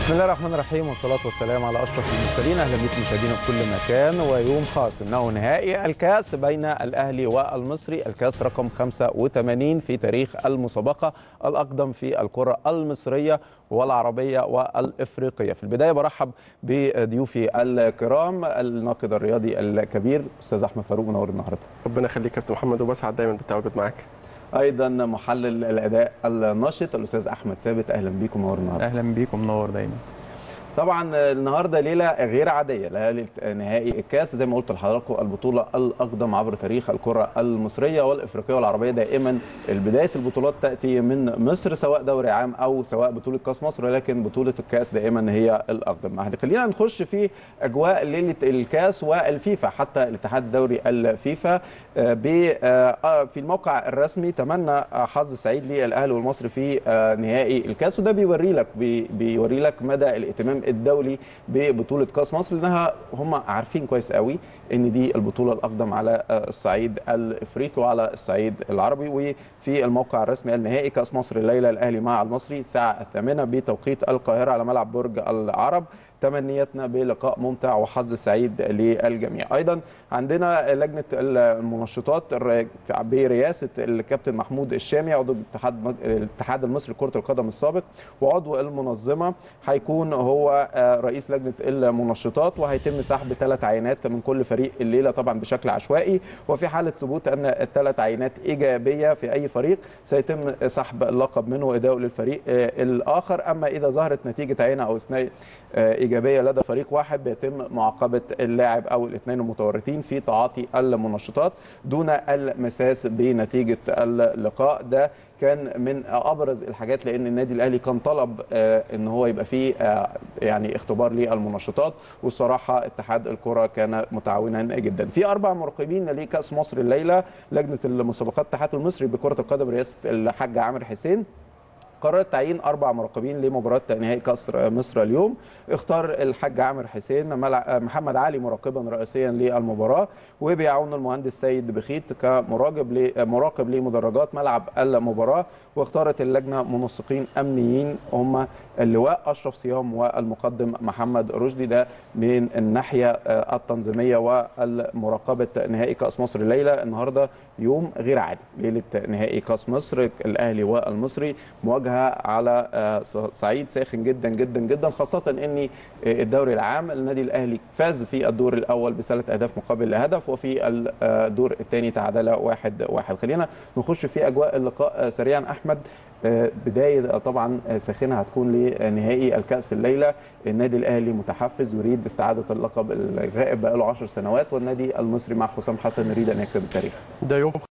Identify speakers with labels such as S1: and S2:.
S1: بسم الله الرحمن الرحيم والصلاة والسلام على أشرف المرسلين أهلا بكم مشاهدينا في كل مكان ويوم خاص إنه نهائي الكأس بين الأهلي والمصري الكأس رقم 85 في تاريخ المسابقة الأقدم في الكرة المصرية والعربية والإفريقية في البداية برحب بضيوفي الكرام الناقد الرياضي الكبير أستاذ أحمد فاروق منور النهاردة
S2: ربنا يخليك يا كابتن محمد وبسعد دايما بالتواجد معاك
S1: ايضا محلل الاداء الناشط الاستاذ احمد ثابت اهلا بيكم منور النهارده
S3: اهلا بيكم منور دايما
S1: طبعا النهارده ليله غير عاديه ليله نهائي الكاس زي ما قلت لحضراتكم البطوله الاقدم عبر تاريخ الكره المصريه والافريقيه والعربيه دائما بدايه البطولات تاتي من مصر سواء دوري عام او سواء بطوله كاس مصر ولكن بطوله الكاس دائما هي الاقدم خلينا نخش في اجواء ليله الكاس والفيفا حتى الاتحاد الدوري الفيفا في الموقع الرسمي تمنى حظ سعيد للاهلي والمصري في نهائي الكاس وده بيوري لك بيوري لك مدى الاهتمام الدولي ببطوله كاس مصر لانها هم عارفين كويس قوي ان دي البطوله الاقدم على الصعيد الافريقي وعلى الصعيد العربي وفي الموقع الرسمي النهائي كاس مصر الليله الاهلي مع المصري الساعه الثامنه بتوقيت القاهره على ملعب برج العرب تمنياتنا بلقاء ممتع وحظ سعيد للجميع ايضا عندنا لجنه المنشطات برئاسه الكابتن محمود الشامي عضو الاتحاد الاتحاد المصري لكره القدم السابق وعضو المنظمه هيكون هو رئيس لجنه المنشطات وهيتم سحب ثلاث عينات من كل فريق الليله طبعا بشكل عشوائي وفي حاله ثبوت ان الثلاث عينات ايجابيه في اي فريق سيتم سحب اللقب منه واداؤه للفريق الاخر اما اذا ظهرت نتيجه عينه او اثنين ايجابيه لدى فريق واحد بيتم معاقبه اللاعب او الاثنين المتورطين في تعاطي المنشطات دون المساس بنتيجه اللقاء ده كان من ابرز الحاجات لان النادي الاهلي كان طلب ان هو يبقى فيه يعني اختبار للمنشطات والصراحه اتحاد الكره كان متعاونا جدا في اربع مراقبين لكاس مصر الليله لجنه المسابقات الاتحاد المصري بكره القدم رئاسه الحاج عامر حسين قررت تعيين اربع مراقبين لمباراه نهائي كاس مصر اليوم اختار الحاج عامر حسين محمد علي مراقبا رئيسيا للمباراه وبيعاون المهندس سيد بخيت كمراقب مراقب لمدرجات ملعب المباراه واختارت اللجنه منسقين امنيين هم اللواء اشرف صيام والمقدم محمد رشدي ده من الناحيه التنظيميه والمراقبه نهائي كاس مصر الليله النهارده يوم غير عادي ليله نهائي كاس مصر الاهلي والمصري مواجهه على صعيد ساخن جدا جدا جدا خاصه ان الدوري العام النادي الاهلي فاز في الدور الاول بثلاث اهداف مقابل هدف وفي الدور الثاني تعادل واحد واحد خلينا نخش في اجواء اللقاء سريعا احمد بدايه طبعا ساخنه هتكون لنهائي الكاس الليله النادي الاهلي متحفز يريد استعاده اللقب الغائب بقاله 10 سنوات والنادي المصري مع حسام حسن يريد ان يكتب التاريخ
S2: ده يوم